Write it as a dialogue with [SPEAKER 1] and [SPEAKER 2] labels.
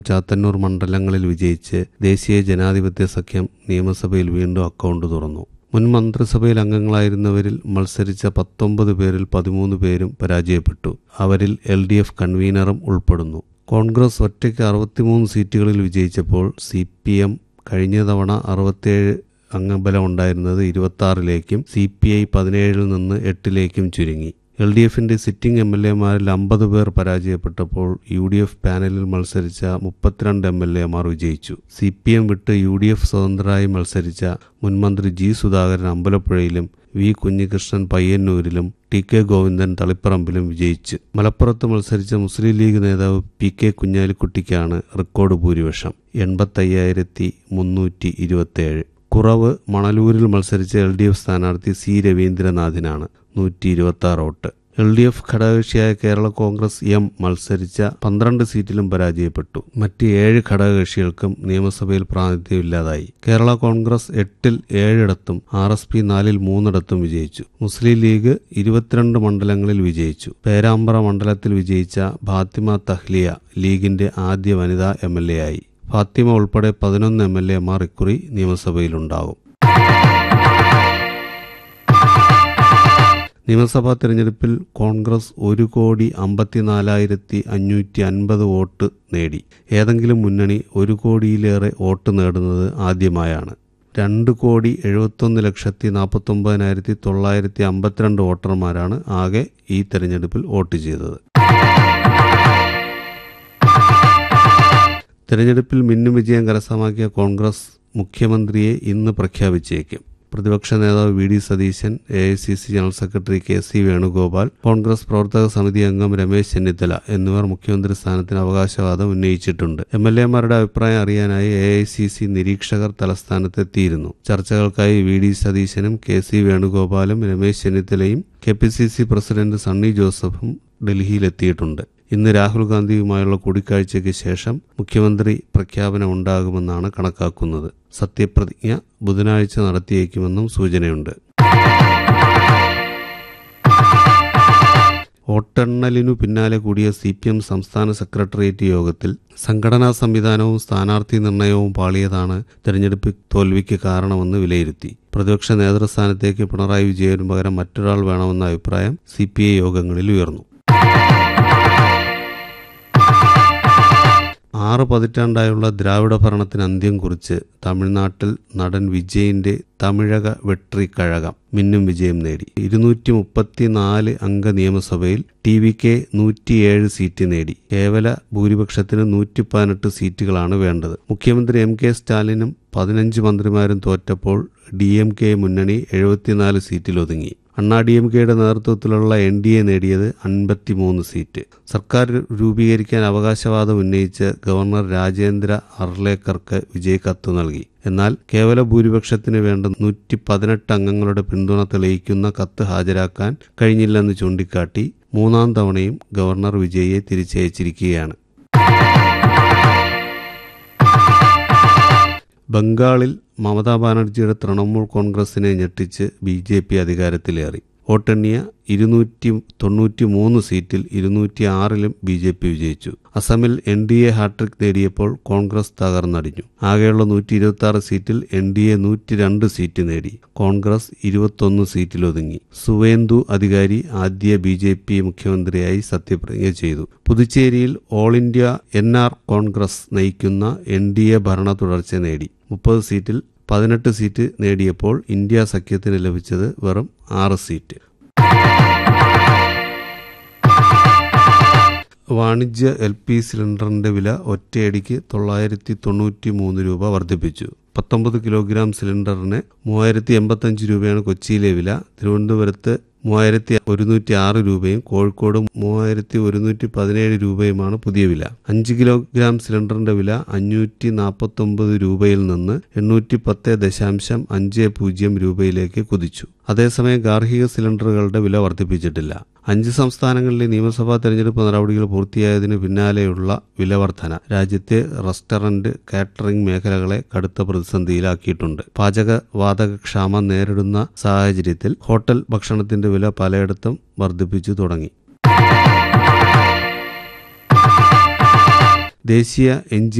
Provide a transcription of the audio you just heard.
[SPEAKER 1] ചാത്തന്നൂർ മണ്ഡലങ്ങളിൽ വിജയിച്ച് ദേശീയ ജനാധിപത്യ സഖ്യം നിയമസഭയിൽ വീണ്ടും അക്കൗണ്ട് തുറന്നു മുൻ മന്ത്രിസഭയിൽ അംഗങ്ങളായിരുന്നവരിൽ മത്സരിച്ച പത്തൊമ്പത് പേരിൽ പതിമൂന്ന് പേരും പരാജയപ്പെട്ടു അവരിൽ എൽ ഡി എഫ് കൺവീനറും ഉൾപ്പെടുന്നു കോൺഗ്രസ് ഒറ്റയ്ക്ക് അറുപത്തിമൂന്ന് സീറ്റുകളിൽ വിജയിച്ചപ്പോൾ സി പി എം കഴിഞ്ഞ തവണ അറുപത്തേഴ് അംഗബലം ഉണ്ടായിരുന്നത് ഇരുപത്തി ആറിലേക്കും സി പി ഐ പതിനേഴിൽ നിന്ന് എട്ടിലേക്കും ചുരുങ്ങി എൽ ഡി എഫിന്റെ സിറ്റിംഗ് എം എൽ എമാരിൽ അമ്പത് പേർ പരാജയപ്പെട്ടപ്പോൾ യു ഡി എഫ് പാനലിൽ മത്സരിച്ച മുപ്പത്തിരണ്ട് എം എൽ എമാർ വിജയിച്ചു സി പി എം വിട്ട് യു ഡി എഫ് സ്വതന്ത്രരായി മത്സരിച്ച മുൻമന്ത്രി ജി സുധാകരൻ അമ്പലപ്പുഴയിലും വി കുഞ്ഞികൃഷ്ണൻ പയ്യന്നൂരിലും ടി കെ ഗോവിന്ദൻ തളിപ്പറമ്പിലും വിജയിച്ചു മലപ്പുറത്ത് മത്സരിച്ച മുസ്ലിം ലീഗ് നേതാവ് പി കെ കുഞ്ഞാലിക്കുട്ടിക്കാണ് റെക്കോർഡ് ഭൂരിപക്ഷം എൺപത്തയ്യായിരത്തി മുന്നൂറ്റി ഇരുപത്തിയേഴ് കുറവ് മണലൂരിൽ മത്സരിച്ച എൽ ഡി എഫ് സ്ഥാനാർത്ഥി സി രവീന്ദ്രനാഥിനാണ് നൂറ്റി ഇരുപത്തി ആറ് വോട്ട് എൽ ഡി എഫ് ഘടകകക്ഷിയായ കേരള കോൺഗ്രസ് എം മത്സരിച്ച പന്ത്രണ്ട് സീറ്റിലും പരാജയപ്പെട്ടു മറ്റ് ഏഴ് ഘടകകക്ഷികൾക്കും നിയമസഭയിൽ പ്രാതിനിധ്യമില്ലാതായി കേരള കോൺഗ്രസ് എട്ടിൽ ഏഴിടത്തും ആർ എസ് പി നാലിൽ മൂന്നിടത്തും വിജയിച്ചു മുസ്ലിം ലീഗ് ഇരുപത്തിരണ്ട് മണ്ഡലങ്ങളിൽ വിജയിച്ചു പേരാമ്പ്ര മണ്ഡലത്തിൽ വിജയിച്ച ഫാത്തിമ തഹ്ലിയ ലീഗിന്റെ ആദ്യ വനിതാ എം എൽ എ ആയി ഫാത്തിമ ഉൾപ്പെടെ പതിനൊന്ന് എം എൽ എമാർ ഇക്കുറി നിയമസഭയിലുണ്ടാകും നിയമസഭാ തെരഞ്ഞെടുപ്പിൽ കോൺഗ്രസ് ഒരു കോടി അമ്പത്തിനാലായിരത്തി അഞ്ഞൂറ്റി അൻപത് വോട്ട് നേടി ഏതെങ്കിലും മുന്നണി ഒരു കോടിയിലേറെ വോട്ട് നേടുന്നത് ആദ്യമായാണ് രണ്ട് കോടി എഴുപത്തൊന്ന് ലക്ഷത്തി നാൽപ്പത്തൊമ്പതിനായിരത്തി തൊള്ളായിരത്തി അമ്പത്തിരണ്ട് വോട്ടർമാരാണ് ആകെ ഈ തെരഞ്ഞെടുപ്പിൽ വോട്ട് ചെയ്തത് തെരഞ്ഞെടുപ്പിൽ മിന്നും വിജയം കരസ്ഥമാക്കിയ കോൺഗ്രസ് മുഖ്യമന്ത്രിയെ ഇന്ന് പ്രഖ്യാപിച്ചേക്കും പ്രതിപക്ഷ നേതാവ് V D Satheesan A I C C general secretary K C Venugopal Congress പ്രവർത്തക സമിതി അംഗം രമേശ് ചെന്നിത്തല എന്നിവർ മുഖ്യമന്ത്രി സ്ഥാനത്തിന് അവകാശവാദം ഉന്നയിച്ചിട്ടുണ്ട് എം എൽ എമാരുടെ അഭിപ്രായം അറിയാനായി എ ഐ സി സി നിരീക്ഷകർ തലസ്ഥാനത്തെത്തിയിരുന്നു ചർച്ചകൾക്കായി വി ഡി സതീശനും കെ സി വേണുഗോപാലും രമേശ് ചെന്നിത്തലയും K P C C president Sunny ജോസഫും ഡൽഹിയിലെത്തിയിട്ടുണ്ട് ഇന്ന് രാഹുൽ ഗാന്ധിയുമായുള്ള കൂടിക്കാഴ്ചയ്ക്ക് ശേഷം മുഖ്യമന്ത്രി പ്രഖ്യാപനം ഉണ്ടാകുമെന്നാണ് കണക്കാക്കുന്നത് സത്യപ്രതിജ്ഞ ബുധനാഴ്ച നടത്തിയേക്കുമെന്നും സൂചനയുണ്ട് വോട്ടെണ്ണലിനു പിന്നാലെ കൂടിയ സി പി എം സംസ്ഥാന സെക്രട്ടേറിയറ്റ് യോഗത്തിൽ സംഘടനാ സംവിധാനവും സ്ഥാനാർത്ഥി നിർണയവും പാളിയതാണ് തെരഞ്ഞെടുപ്പ് തോൽവിക്ക് കാരണമെന്ന് വിലയിരുത്തി പ്രതിപക്ഷ നേതൃസ്ഥാനത്തേക്ക് പിണറായി വിജയന് പകരം മറ്റൊരാൾ വേണമെന്ന അഭിപ്രായം സി പി ഐ യോഗങ്ങളിൽ ഉയർന്നു ആറ് പതിറ്റാണ്ടായുള്ള ദ്രാവിഡ ഭരണത്തിന് അന്ത്യം കുറിച്ച് തമിഴ്നാട്ടിൽ നടൻ വിജയിന്റെ തമിഴക വെട്രി കഴകം മിന്നും വിജയം നേടി ഇരുന്നൂറ്റി മുപ്പത്തിനാല് അംഗ നിയമസഭയിൽ ടി വി കെ നൂറ്റിയേഴ് സീറ്റ് നേടി കേവല ഭൂരിപക്ഷത്തിന് നൂറ്റി പതിനെട്ട് സീറ്റുകളാണ് വേണ്ടത് മുഖ്യമന്ത്രി എം കെ സ്റ്റാലിനും പതിനഞ്ച് മന്ത്രിമാരും തോറ്റപ്പോൾ ഡി എം കെ മുന്നണി എഴുപത്തിനാല് സീറ്റിൽ ഒതുങ്ങി അണ്ണാ ഡി എം കെയുടെ നേതൃത്വത്തിലുള്ള എൻ ഡി എ നേടിയത് അൻപത്തിമൂന്ന് സീറ്റ് സർക്കാർ രൂപീകരിക്കാൻ അവകാശവാദം ഉന്നയിച്ച് ഗവർണർ രാജേന്ദ്ര അർലേക്കർക്ക് വിജയ് കത്ത് നൽകി എന്നാൽ കേവല ഭൂരിപക്ഷത്തിന് വേണ്ട നൂറ്റി പതിനെട്ട് അംഗങ്ങളുടെ പിന്തുണ തെളിയിക്കുന്ന കത്ത് ഹാജരാക്കാൻ കഴിഞ്ഞില്ലെന്ന് ചൂണ്ടിക്കാട്ടി മൂന്നാം തവണയും ഗവർണർ വിജയിയെ തിരിച്ചയച്ചിരിക്കുകയാണ് ബംഗാളിൽ മമതാ ബാനർജിയുടെ തൃണമൂൽ കോൺഗ്രസിനെ ഞെട്ടിച്ച് ബി ജെ പി അധികാരത്തിലേറി വോട്ടെണ്ണിയ ഇരുന്നൂറ്റി തൊണ്ണൂറ്റി മൂന്ന് സീറ്റിൽ ഇരുന്നൂറ്റി ആറിലും ബി ജെ പി വിജയിച്ചു അസമിൽ എൻ ഡി എ ഹാട്രിക് നേടിയപ്പോൾ കോൺഗ്രസ് തകർന്നടിഞ്ഞു ആകെയുള്ള നൂറ്റി ഇരുപത്തി ആറ് സീറ്റിൽ എൻ ഡി എ നൂറ്റി രണ്ട് സീറ്റ് നേടി കോൺഗ്രസ് ഇരുപത്തൊന്ന് സീറ്റിലൊതുങ്ങി സുവേന്ദു അധികാരി ആദ്യ ബി ജെ പി മുഖ്യമന്ത്രിയായി സത്യപ്രതിജ്ഞ ചെയ്തു പുതുച്ചേരിയിൽ all India N R Congress നയിക്കുന്ന എൻ ഡി എ ഭരണ തുടർച്ച നേടി മുപ്പത് സീറ്റിൽ പതിനെട്ട് സീറ്റ് നേടിയപ്പോൾ ഇന്ത്യ സഖ്യത്തിന് ലഭിച്ചത് വെറും ആറ് സീറ്റ് വാണിജ്യ എൽ പി സിലിണ്ടറിന്റെ വില ഒറ്റയടിക്ക് തൊള്ളായിരത്തി തൊണ്ണൂറ്റി മൂന്ന് രൂപ വർദ്ധിപ്പിച്ചു പത്തൊമ്പത് കിലോഗ്രാം സിലിണ്ടറിന് മൂവായിരത്തി എൺപത്തഞ്ച് രൂപയാണ് കൊച്ചിയിലെ വില തിരുവനന്തപുരത്ത് മൂവായിരത്തി ഒരുന്നൂറ്റി ആറ് രൂപയും കോഴിക്കോട് മൂവായിരത്തി ഒരുന്നൂറ്റി പതിനേഴ് രൂപയുമാണ് പുതിയ വില അഞ്ച് കിലോഗ്രാം സിലിണ്ടറിന്റെ വില അഞ്ഞൂറ്റി നാൽപ്പത്തി ഒമ്പത് രൂപയിൽ നിന്ന് എണ്ണൂറ്റി പത്ത് ദശാംശം അഞ്ച് പൂജ്യം രൂപയിലേക്ക് കുതിച്ചു അതേസമയം ഗാർഹിക സിലിണ്ടറുകളുടെ വില വർദ്ധിപ്പിച്ചിട്ടില്ല അഞ്ച് സംസ്ഥാനങ്ങളിലെ നിയമസഭാ തെരഞ്ഞെടുപ്പ് നടപടികൾ പൂർത്തിയായതിനു പിന്നാലെയുള്ള വില വർധന രാജ്യത്തെ റെസ്റ്റോറന്റ് കാറ്ററിംഗ് മേഖലകളെ കടുത്ത പ്രതിസന്ധിയിലാക്കിയിട്ടുണ്ട് പാചകവാതക ക്ഷാമം നേരിടുന്ന സാഹചര്യത്തിൽ ഹോട്ടൽ ഭക്ഷണത്തിന്റെ വില പലയിടത്തും വർദ്ധിപ്പിച്ചു തുടങ്ങി ദേശീയ എഞ്ചിനീയറിംഗ്